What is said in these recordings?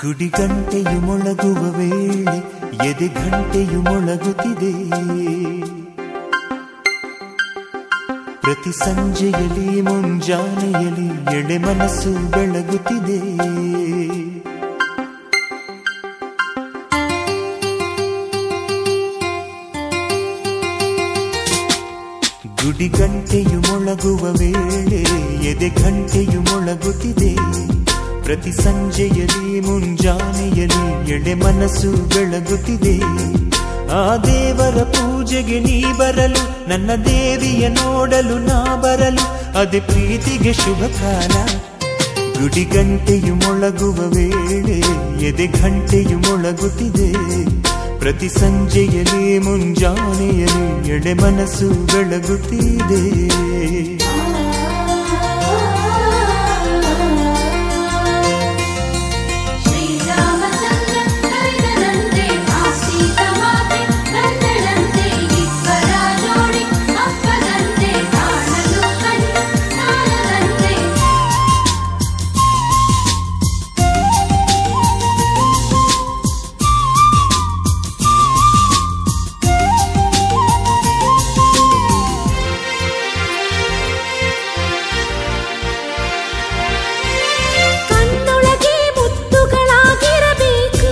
ಗುಡಿಗಂಟೆಯು ಮೊಳಗುವ ವೇಳೆ ಎದೆ ಗಂಟೆಯು ಮೊಳಗುತ್ತಿದೆ ಪ್ರತಿ ಸಂಜೆಯಲ್ಲಿ ಮುಂಜಾನೆಯಲ್ಲಿ ಎಳೆ ಮನಸ್ಸು ಬೆಳಗುತ್ತಿದೆ ಗುಡಿಗಂಟೆಯು ಮೊಳಗುವ ವೇಳೆ ಎದೆ ಗಂಟೆಯು ಮೊಳಗುತ್ತಿದೆ ಪ್ರತಿ ಸಂಜೆಯಲ್ಲಿ ಮುಂಜಾನೆಯಲ್ಲಿ ಎಳೆ ಮನಸ್ಸು ಬೆಳಗುತ್ತಿದೆ ಆ ದೇವರ ಪೂಜೆಗೆ ನೀ ಬರಲು ನನ್ನ ದೇವಿಯ ನೋಡಲು ನಾ ಬರಲು ಅದೇ ಪ್ರೀತಿಗೆ ಶುಭ ಕಾಲ ಗುಡಿಗಂಟೆಯು ಮೊಳಗುವ ವೇಳೆ ಎದೆ ಗಂಟೆಯು ಮೊಳಗುತ್ತಿದೆ ಪ್ರತಿ ಸಂಜೆಯಲ್ಲಿ ಮುಂಜಾನೆಯಲ್ಲಿ ಎಡೆ ಮನಸ್ಸು ಬೆಳಗುತ್ತಿದೆ ಶ್ರೀರಾಮಚಂದ್ರ ಕರೆದರಂತೆ ಆ ಸೀತಮಾತೆ ಬಂದಳಂತೆ ಇಬ್ಬರ ಜೋಡಿ ಅಪ್ಪದಂತೆ ಕಾಣಲು ಕಣ್ಣು ಸಾಲದಂತೆ ಕಣ್ಣೊಳಗೆ ಮುತ್ತುಗಳಾಗಿರಬೇಕು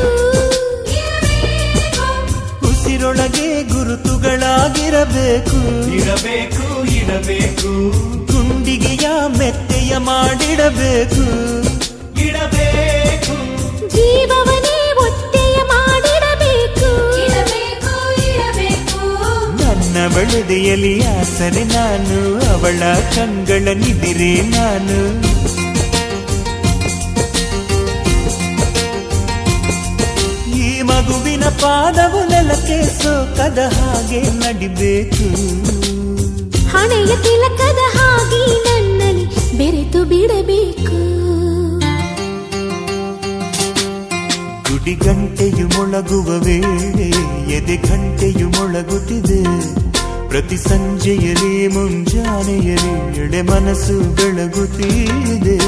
ಉಸಿರೊಳಗೆ ಗುರುತುಗಳಾಗಿರಬೇಕು ಇರಬೇಕು ಇರಬೇಕು ಗುಂಡಿಗೆಯ ಮೆತ್ತೆಯ ಮಾಡಿಡಬೇಕು ಇಡಬೇಕು ಜೀವವನೇ ಒತ್ತೆಯ ಮಾಡಿಡಬೇಕು ಇರಬೇಕು ಇರಬೇಕು ನನ್ನ ಬಳುದೆಯಲ್ಲಿ ಆಸರೆ ನಾನು ಅವಳ ಕಂಗಳ ನಿದಿರೆ ನಾನು ಈ ಮಗುವಿನ ಪಾದವು ನೆಲಕ್ಕೆ ಸೋಕದ ಹಾಗೆ ನಡಿಬೇಕು ಹಣೆಯ ತಿಲಕದ ಹಾಗೆ ನನ್ನಲ್ಲಿ ಬೆರೆತು ಬಿಡಬೇಕು ಗುಡಿಗಂಟೆಯು ಮೊಳಗುವ ವೇಳೆ ಎದೆ ಗಂಟೆಯು ಮೊಳಗುತ್ತಿದೆ ಪ್ರತಿ ಸಂಜೆಯಲ್ಲಿ ಮುಂಜಾನೆಯಲ್ಲಿ ಎಡೆ ಮನಸ್ಸು ಬೆಳಗುತ್ತಿದೆ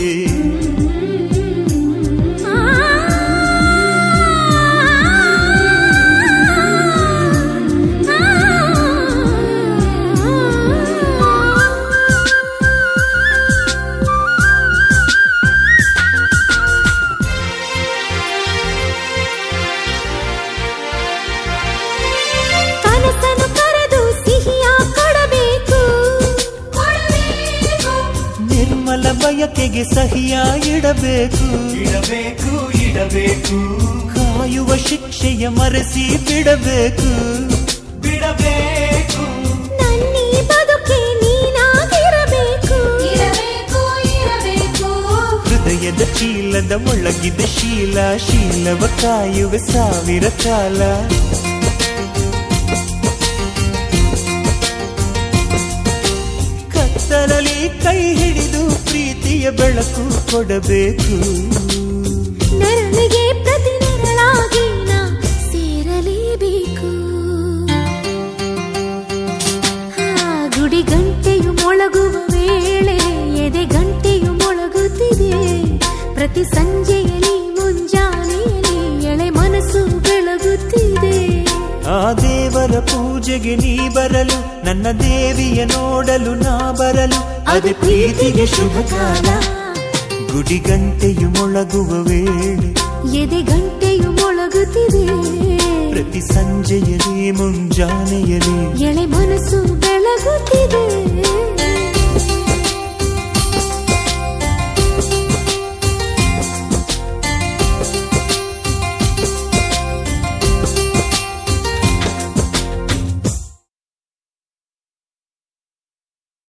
ಕನಸನ್ನು ಕರೆದು ಸಿಹಿಯ ಕೊಡಬೇಕು ನಿರ್ಮಲ ಬಯಕೆಗೆ ಸಹಿಯ ಇಡಬೇಕು ಇಡಬೇಕು ಇಡಬೇಕು ಕಾಯುವ ಶಿಕ್ಷೆಯ ಮರೆಸಿ ಬಿಡಬೇಕು ಬಿಡಬೇಕು ನನ್ನೀ ಬದುಕೆ ನೀನಾಗಿರಬೇಕು ಇರಬೇಕು ಇರಬೇಕು ಹೃದಯದ ಚೀಲದ ಒಳಗಿದ ಶೀಲ ಶೀಲವ ಕಾಯುವ ಸಾವಿರ ಕಾಲ ಕತ್ತಲಲ್ಲಿ ಕೈ ಹಿಡಿದು ಪ್ರೀತಿಯ ಬೆಳಕು ಕೊಡಬೇಕು ನರಳಿಗೆ ಪ್ರತಿ ನರಳಾಗಿ ನಾ ಸೇರಲೇಬೇಕು ಆ ಗುಡಿ ಗಂಟೆಯು ಮೊಳಗುವ ವೇಳೆ ಎದೆ ಗಂಟೆಯು ಮೊಳಗುತ್ತಿದೆ ಪ್ರತಿ ಸಂಜೆಯಲ್ಲಿ ಮುಂಜಾನೆಯಲ್ಲಿ ಎಳೆ ಮನಸ್ಸು ಬೆಳಗುತ್ತಿದೆ ಆ ದೇವರ ಪೂಜೆಗೆ ನೀ ಬರಲು ನನ್ನ ದೇವಿಯ ನೋಡಲು ನಾ ಬರಲು ಅದೇ ಪ್ರೀತಿಗೆ ಶುಭ ಕಾಲ ಗುಡಿಗಂಟೆಯು ಮೊಳಗುವ ವೇಳೆ ಎದೆ ಗಂಟೆಯು ಮೊಳಗುತ್ತಿದೆ ಪ್ರತಿ ಸಂಜೆಯಲ್ಲಿ ಮುಂಜಾನೆಯಲ್ಲಿ ಎಳೆ ಮನಸ್ಸು ಬೆಳಗುತ್ತಿದೆ